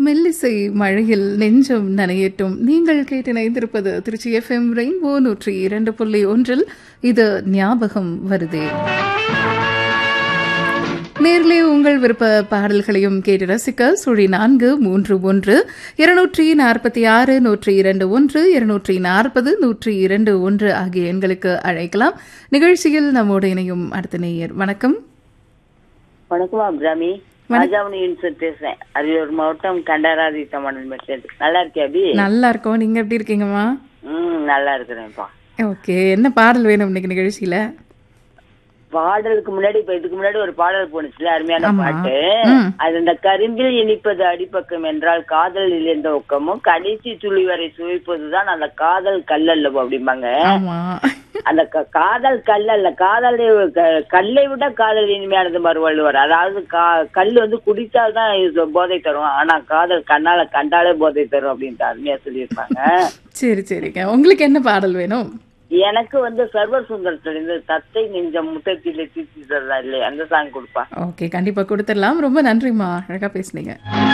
மெல்லிசை மழையில் நெஞ்சம் நனையட்டும் நீங்கள் கேட்டு இணைந்திருப்பது திருச்சி எஃப்எம் ரெயின்போ நூற்றி இரண்டு புள்ளி ஒன்றில் இது ஞாபகம் வருதே நேரிலே உங்கள் விருப்ப பாடல்களையும் கேட்டு ரசிக்க சுழி நான்கு மூன்று ஒன்று இருநூற்றி நாற்பத்தி ஆறு நூற்றி இரண்டு ஒன்று இருநூற்றி நாற்பது நூற்றி இரண்டு ஒன்று ஆகிய எண்களுக்கு அழைக்கலாம் நிகழ்ச்சியில் நம்மோடு இணையும் அடுத்த நேயர் வணக்கம் வணக்கம் அபிராமி ராஜாமணி யூனிவர்சிட்டி பேசுறேன் அரியலூர் மாவட்டம் கண்டராதி தமிழ் மெட்ரேட் நல்லா இருக்கியா அபி நல்லா இருக்கோம் நீங்க எப்படி இருக்கீங்கம்மா ம் நல்லா இருக்கிறேன்ப்பா ஓகே என்ன பாடல் வேணும் இன்னைக்கு நிகழ்ச்சியில பாடலுக்கு முன்னாடி இப்ப இதுக்கு முன்னாடி ஒரு பாடல் போனுச்சுல அருமையான ஆமா. பாட்டு ம். அது இந்த கரும்பில் இனிப்பது அடிப்பக்கம் என்றால் காதல் இழந்த ஒக்கமும் கடைசி துளி வரை சுவைப்பதுதான் அந்த காதல் கல்லல்லவோ அப்படிம்பாங்க ஆமா அந்த க- காதல் கல்லல்ல காதலை க- கல்லை விட காதல் இனிமையானது மறுவள்ளுவர் அதாவது கா- கல் வந்து குடித்தால்தான் இது போதை தரும் ஆனா காதல் கண்ணால கண்டாலே போதை தரும் அப்படின்ட்டு அருமையா சொல்லியிருப்பாங்க சரி சரிங்க உங்களுக்கு என்ன பாடல் வேணும் எனக்கு வந்து சர்வர் சுந்தரத்திலிருந்து தத்தை நெஞ்சம் முட்டத்திலே தீர்த்தி தரதா இல்லையே அந்த சாங் கொடுப்பா ஓகே கண்டிப்பா கொடுத்துடலாம் ரொம்ப நன்றிம்மா அழகா பேசுனீங்க